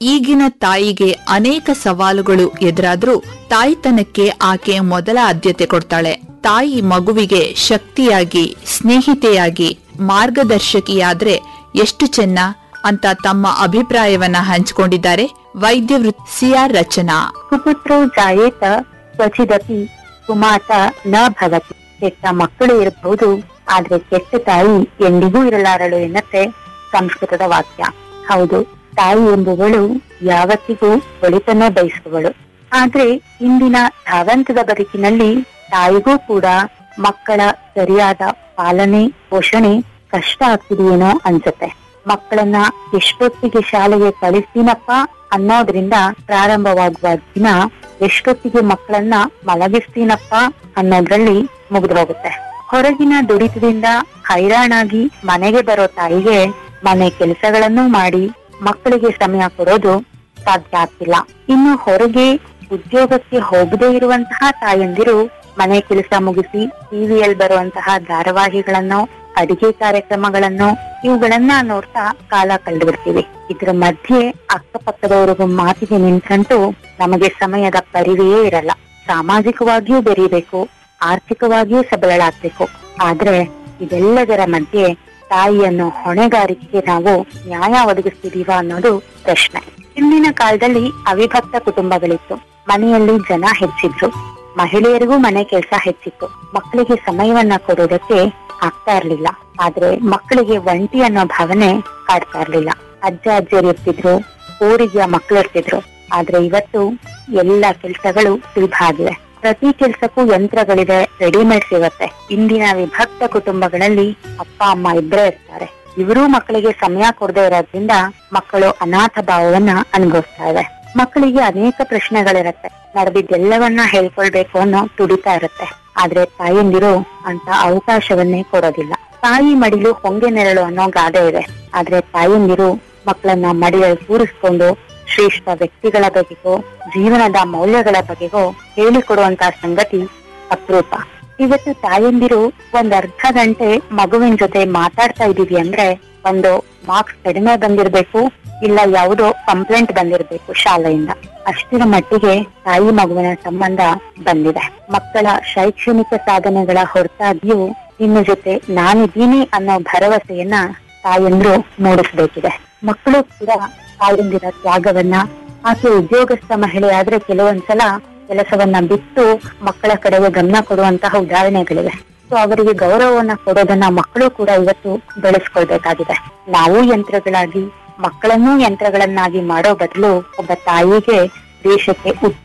ಈಗಿನ ತಾಯಿಗೆ ಅನೇಕ ಸವಾಲುಗಳು ಎದುರಾದ್ರೂ ತಾಯ್ತನಕ್ಕೆ ಆಕೆ ಮೊದಲ ಆದ್ಯತೆ ಕೊಡ್ತಾಳೆ ತಾಯಿ ಮಗುವಿಗೆ ಶಕ್ತಿಯಾಗಿ ಸ್ನೇಹಿತೆಯಾಗಿ ಮಾರ್ಗದರ್ಶಕಿಯಾದ್ರೆ ಎಷ್ಟು ಚೆನ್ನ ಅಂತ ತಮ್ಮ ಅಭಿಪ್ರಾಯವನ್ನ ಹಂಚಿಕೊಂಡಿದ್ದಾರೆ ವೈದ್ಯ ವೃತ್ ಸಿಆರ್ ರಚನಾ ಸುಪುತ್ರೌ ಜಾಯೇತ ಕ್ವಚಿದಪಿ ಕುಮಾತ ನ ಭವತಿ ಕೆಟ್ಟ ಮಕ್ಕಳು ಇರಬಹುದು ಆದ್ರೆ ಕೆಟ್ಟ ತಾಯಿ ಎಂದಿಗೂ ಇರಲಾರಳು ಎನ್ನತ್ತೆ ಸಂಸ್ಕೃತದ ವಾಕ್ಯ ಹೌದು ತಾಯಿ ಎಂಬುವಳು ಯಾವತ್ತಿಗೂ ಒಳಿತನ್ನೇ ಬಯಸುವವಳು ಆದ್ರೆ ಇಂದಿನ ಧಾವಂತದ ಬದುಕಿನಲ್ಲಿ ತಾಯಿಗೂ ಕೂಡ ಮಕ್ಕಳ ಸರಿಯಾದ ಪಾಲನೆ ಪೋಷಣೆ ಕಷ್ಟ ಆಗ್ತಿದೆಯೇನೋ ಅನ್ಸುತ್ತೆ ಮಕ್ಕಳನ್ನ ಎಷ್ಟೊತ್ತಿಗೆ ಶಾಲೆಗೆ ಕಳಿಸ್ತೀನಪ್ಪ ಅನ್ನೋದ್ರಿಂದ ಪ್ರಾರಂಭವಾಗುವ ದಿನ ಎಷ್ಟೊತ್ತಿಗೆ ಮಕ್ಕಳನ್ನ ಮಲಗಿಸ್ತೀನಪ್ಪ ಅನ್ನೋದ್ರಲ್ಲಿ ಮುಗಿದು ಹೋಗುತ್ತೆ ಹೊರಗಿನ ದುಡಿತದಿಂದ ಹೈರಾಣಾಗಿ ಮನೆಗೆ ಬರೋ ತಾಯಿಗೆ ಮನೆ ಕೆಲಸಗಳನ್ನು ಮಾಡಿ ಮಕ್ಕಳಿಗೆ ಸಮಯ ಕೊಡೋದು ಸಾಧ್ಯ ಆಗ್ತಿಲ್ಲ ಇನ್ನು ಹೊರಗೆ ಉದ್ಯೋಗಕ್ಕೆ ಹೋಗದೇ ಇರುವಂತಹ ತಾಯಂದಿರು ಮನೆ ಕೆಲಸ ಮುಗಿಸಿ ಟಿವಿಯಲ್ಲಿ ಬರುವಂತಹ ಧಾರಾವಾಹಿಗಳನ್ನು ಅಡಿಗೆ ಕಾರ್ಯಕ್ರಮಗಳನ್ನು ಇವುಗಳನ್ನ ನೋಡ್ತಾ ಕಾಲ ಕಳೆದುಬಿಡ್ತೀವಿ ಇದ್ರ ಮಧ್ಯೆ ಅಕ್ಕಪಕ್ಕದವರಿಗೂ ಮಾತಿಗೆ ನಿಂತ್ಕಂಟು ನಮಗೆ ಸಮಯದ ಪರಿವೆಯೇ ಇರಲ್ಲ ಸಾಮಾಜಿಕವಾಗಿಯೂ ಬೆರೀಬೇಕು ಆರ್ಥಿಕವಾಗಿಯೂ ಸಬಲಳಾಗ್ಬೇಕು ಆದ್ರೆ ಇದೆಲ್ಲದರ ಮಧ್ಯೆ ತಾಯಿಯನ್ನು ಹೊಣೆಗಾರಿಕೆಗೆ ನಾವು ನ್ಯಾಯ ಒದಗಿಸ್ತಿದೀವ ಅನ್ನೋದು ಪ್ರಶ್ನೆ ಹಿಂದಿನ ಕಾಲದಲ್ಲಿ ಅವಿಭಕ್ತ ಕುಟುಂಬಗಳಿತ್ತು ಮನೆಯಲ್ಲಿ ಜನ ಹೆಚ್ಚಿದ್ರು ಮಹಿಳೆಯರಿಗೂ ಮನೆ ಕೆಲಸ ಹೆಚ್ಚಿತ್ತು ಮಕ್ಕಳಿಗೆ ಸಮಯವನ್ನ ಕೊಡೋದಕ್ಕೆ ಆಗ್ತಾ ಇರ್ಲಿಲ್ಲ ಆದ್ರೆ ಮಕ್ಕಳಿಗೆ ಒಂಟಿ ಅನ್ನೋ ಭಾವನೆ ಕಾಡ್ತಾ ಇರ್ಲಿಲ್ಲ ಅಜ್ಜ ಅಜ್ಜಿಯರು ಇರ್ತಿದ್ರು ಊರಿಗೆ ಮಕ್ಕಳು ಇರ್ತಿದ್ರು ಆದ್ರೆ ಇವತ್ತು ಎಲ್ಲ ಕೆಲಸಗಳು ಸುಲಭ ಆಗಿವೆ ಪ್ರತಿ ಕೆಲ್ಸಕ್ಕೂ ಯಂತ್ರಗಳಿದೆ ರೆಡಿಮೇಡ್ ಸಿಗತ್ತೆ ಇಂದಿನ ವಿಭಕ್ತ ಕುಟುಂಬಗಳಲ್ಲಿ ಅಪ್ಪ ಅಮ್ಮ ಇಬ್ಬರೇ ಇರ್ತಾರೆ ಇವರೂ ಮಕ್ಕಳಿಗೆ ಸಮಯ ಕೊಡದೇ ಇರೋದ್ರಿಂದ ಮಕ್ಕಳು ಅನಾಥ ಭಾವವನ್ನ ಅನುಭವಿಸ್ತಾ ಇವೆ ಮಕ್ಕಳಿಗೆ ಅನೇಕ ಪ್ರಶ್ನೆಗಳಿರತ್ತೆ ನಡೆದಿದ್ದೆಲ್ಲವನ್ನ ಹೇಳ್ಕೊಳ್ಬೇಕು ಅನ್ನೋ ತುಡಿತಾ ಇರುತ್ತೆ ಆದ್ರೆ ತಾಯಂದಿರು ಅಂತ ಅವಕಾಶವನ್ನೇ ಕೊಡೋದಿಲ್ಲ ತಾಯಿ ಮಡಿಲು ಹೊಂಗೆ ನೆರಳು ಅನ್ನೋ ಗಾದೆ ಇದೆ ಆದ್ರೆ ತಾಯಂದಿರು ಮಕ್ಕಳನ್ನ ಮಡಿಯಲ್ಲಿ ಕೂರಿಸ್ಕೊಂಡು ಶ್ರೇಷ್ಠ ವ್ಯಕ್ತಿಗಳ ಬಗೆಗೋ ಜೀವನದ ಮೌಲ್ಯಗಳ ಬಗೆಗೋ ಹೇಳಿಕೊಡುವಂತ ಸಂಗತಿ ಅಪರೂಪ ಇವತ್ತು ತಾಯಂದಿರು ಒಂದ್ ಅರ್ಧ ಗಂಟೆ ಮಗುವಿನ ಜೊತೆ ಮಾತಾಡ್ತಾ ಇದೀವಿ ಅಂದ್ರೆ ಒಂದು ಮಾರ್ಕ್ಸ್ ಕಡಿಮೆ ಬಂದಿರ್ಬೇಕು ಇಲ್ಲ ಯಾವುದೋ ಕಂಪ್ಲೇಂಟ್ ಬಂದಿರ್ಬೇಕು ಶಾಲೆಯಿಂದ ಅಷ್ಟರ ಮಟ್ಟಿಗೆ ತಾಯಿ ಮಗುವಿನ ಸಂಬಂಧ ಬಂದಿದೆ ಮಕ್ಕಳ ಶೈಕ್ಷಣಿಕ ಸಾಧನೆಗಳ ಹೊರತಾಗಿಯೂ ನಿನ್ನ ಜೊತೆ ನಾನಿದ್ದೀನಿ ಅನ್ನೋ ಭರವಸೆಯನ್ನ ತಾಯಂದ್ರು ಮೂಡಿಸ್ಬೇಕಿದೆ ಮಕ್ಕಳು ಕೂಡ ತಾಯಂದಿರ ತ್ಯಾಗವನ್ನ ಆಕೆ ಉದ್ಯೋಗಸ್ಥ ಮಹಿಳೆ ಆದ್ರೆ ಕೆಲವೊಂದ್ಸಲ ಕೆಲಸವನ್ನ ಬಿಟ್ಟು ಮಕ್ಕಳ ಕಡೆಗೆ ಗಮನ ಕೊಡುವಂತಹ ಉದಾಹರಣೆಗಳಿವೆ ಸೊ ಅವರಿಗೆ ಗೌರವವನ್ನ ಕೊಡೋದನ್ನ ಮಕ್ಕಳು ಕೂಡ ಇವತ್ತು ಬೆಳೆಸ್ಕೊಳ್ಬೇಕಾಗಿದೆ ನಾವು ಯಂತ್ರಗಳಾಗಿ ಮಕ್ಕಳನ್ನೂ ಯಂತ್ರಗಳನ್ನಾಗಿ ಮಾಡೋ ಬದಲು ಒಬ್ಬ ತಾಯಿಗೆ ದೇಶಕ್ಕೆ